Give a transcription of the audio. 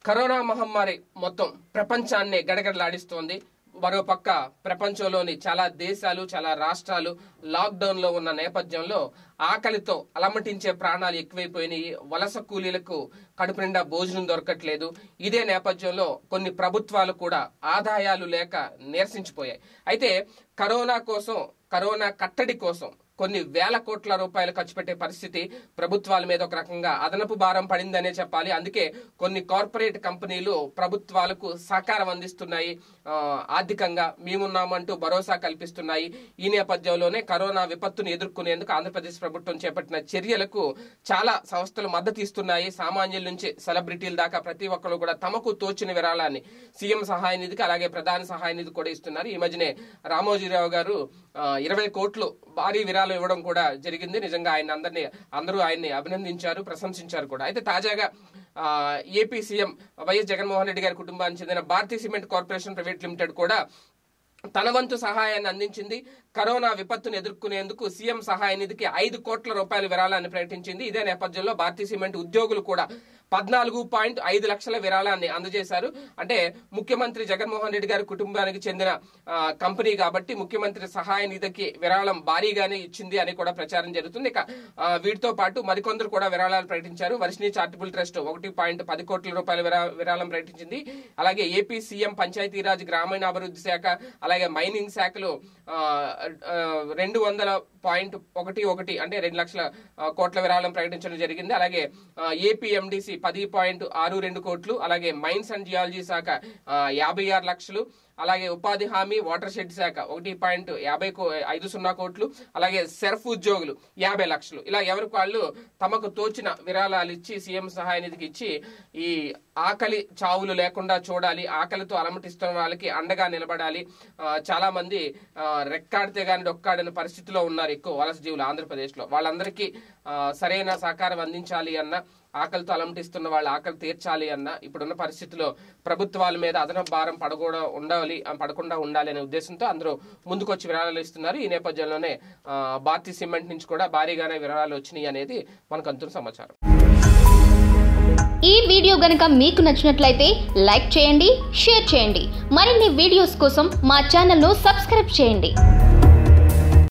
corona మహమ్మారి మొత్తం ప్రపంచాన్ని గడగడలాడిస్తోంది మరోపక్క ప్రపంచంలోని చాలా దేశాలు చాలా రాష్ట్రాలు లాక్డౌన్ లో ఉన్న నేపథ్యంలో ఆకలితో అలమటించే ప్రాణాలు ఎక్కువైపోయినాయి వలస కూలీలకు కడుపు నిండా భోజనం దొరకట్లేదు ఇదే నేపథ్యంలో కొన్ని ప్రభుత్వాలు కూడా ఆదాయాలు లేక నీరసించిపోయాయి అయితే కరోనా కోసం కరోనా కట్టడి కోసం కొన్ని వేల కోట్ల రూపాయలు ఖర్చు పెట్టే పరిస్థితి ప్రభుత్వాల మీద ఒక రకంగా అదనపు భారం పడిందనే చెప్పాలి అందుకే కొన్ని కార్పొరేట్ కంపెనీలు ప్రభుత్వాలకు సహకారం అందిస్తున్నాయి ఆ, ఆర్థికంగా మేమున్నామంటూ భరోసా కల్పిస్తున్నాయి ఈ నేపథ్యంలోనే కరోనా విపత్తును ఎదుర్కొనేందుకు ఆంధ్రప్రదేశ్ ప్రభుత్వం చేపట్టిన చర్యలకు చాలా సంస్థలు మద్దతు ఇస్తున్నాయి సామాన్యుల నుంచి సెలబ్రిటీల దాకా ప్రతి ఒక్కరు కూడా తమకు తోచిన విరాళాన్ని సీఎం సహాయ నిధికి అలాగే ప్రధాన సహాయ నిధి కూడా ఇస్తున్నారు ఈ మధ్యనే రామోజీరావు గారు ఇరవై కోట్లు భారీ విరాళం ఇవ్వడం కూడా జరిగింది నిజంగా ఆయన అందరినీ అందరూ ఆయన్ని అభినందించారు ప్రశంసించారు కూడా అయితే తాజాగా ఆ, AP CM YS Jaganmohan Reddy గారి కుటుంబానికి చెందిన Bharatiya cement corporation private limited కూడా తన వంతు సహాయాన్ని అందించింది కరోనా విపత్తును ఎదుర్కొనేందుకు సీఎం సహాయ నిధికి ఐదు కోట్ల రూపాయల విరాళాన్ని ప్రకటించింది ఇదే నేపథ్యంలో భారతీయ సిమెంట్ ఉద్యోగులు కూడా పద్నాలుగు పాయింట్ ఐదు లక్షల విరాళాన్ని అందజేశారు అంటే ముఖ్యమంత్రి జగన్మోహన్ రెడ్డి గారి కుటుంబానికి చెందిన ఆ, కంపెనీ కాబట్టి ముఖ్యమంత్రి సహాయ నిధికి విరాళం భారీగానే ఇచ్చింది అని కూడా ప్రచారం జరుగుతుంది ఇక ఆ, వీటితో పాటు మరికొందరు కూడా విరాళాలు ప్రకటించారు వర్షిని చారిటబుల్ ట్రస్ట్ ఒకటి పాయింట్ పది కోట్ల రూపాయల విరా- విరాళం ప్రకటించింది అలాగే ఏపీ సీఎం పంచాయతీరాజ్ గ్రామీణాభివృద్ధి శాఖ అలాగే మైనింగ్ శాఖలు ఆ, ఆ, రెండు వందల పాయింట్ ఒకటి ఒకటి అంటే రెండు లక్షల ఆ, కోట్ల విరాళం ప్రకటించడం జరిగింది అలాగే ఏపీఎండిసి పది పాయింట్ ఆరు రెండు కోట్లు అలాగే మైన్స్ అండ్ జియాలజీ శాఖ ఆ, యాభై ఆరు లక్షలు అలాగే ఉపాధి హామీ వాటర్ షెడ్ శాఖ ఒకటి పాయింట్ యాభై కో- ఐదు సున్నా కోట్లు అలాగే సెర్ఫ్ ఉద్యోగులు యాభై లక్షలు ఇలా ఎవరికి వాళ్ళు తమకు తోచిన విరాళాలు ఇచ్చి సీఎం సహాయ నిధికి ఇచ్చి ఈ ఆకలి చావులు లేకుండా చూడాలి ఆకలితో అలమటిస్తున్న వాళ్ళకి అండగా నిలబడాలి ఆ, చాలా మంది ఆ, రెక్కాడితే గాని డొక్కాడని పరిస్థితిలో ఉన్నారు ఎక్కువ వలస జీవులు ఆంధ్రప్రదేశ్ లో వాళ్ళందరికీ ఆ, సరైన సహకారం అందించాలి అన్న ఆకలితో అలమటిస్తున్న వాళ్ళ ఆకలి తీర్చాలి అన్న ఇప్పుడున్న పరిస్థితిలో ప్రభుత్వాల మీద అదనపు భారం పడకూడ ఉండాలి ఆ, పడకుండా ఉండాలి అనే ఉద్దేశంతో అందరూ ముందుకొచ్చి విరాళాలు ఇస్తున్నారు ఈ నేపథ్యంలోనే ఆ, భారతీయ సిమెంట్ నుంచి కూడా భారీగానే విరాళాలు వచ్చినాయి అనేది మనకు అంతున్న సమాచారం ఈ వీడియో గనుక మీకు నచ్చినట్లయితే లైక్ చేయండి షేర్ చేయండి మరిన్ని వీడియోస్ కోసం మా ఛానల్ను సబ్స్క్రైబ్ చేయండి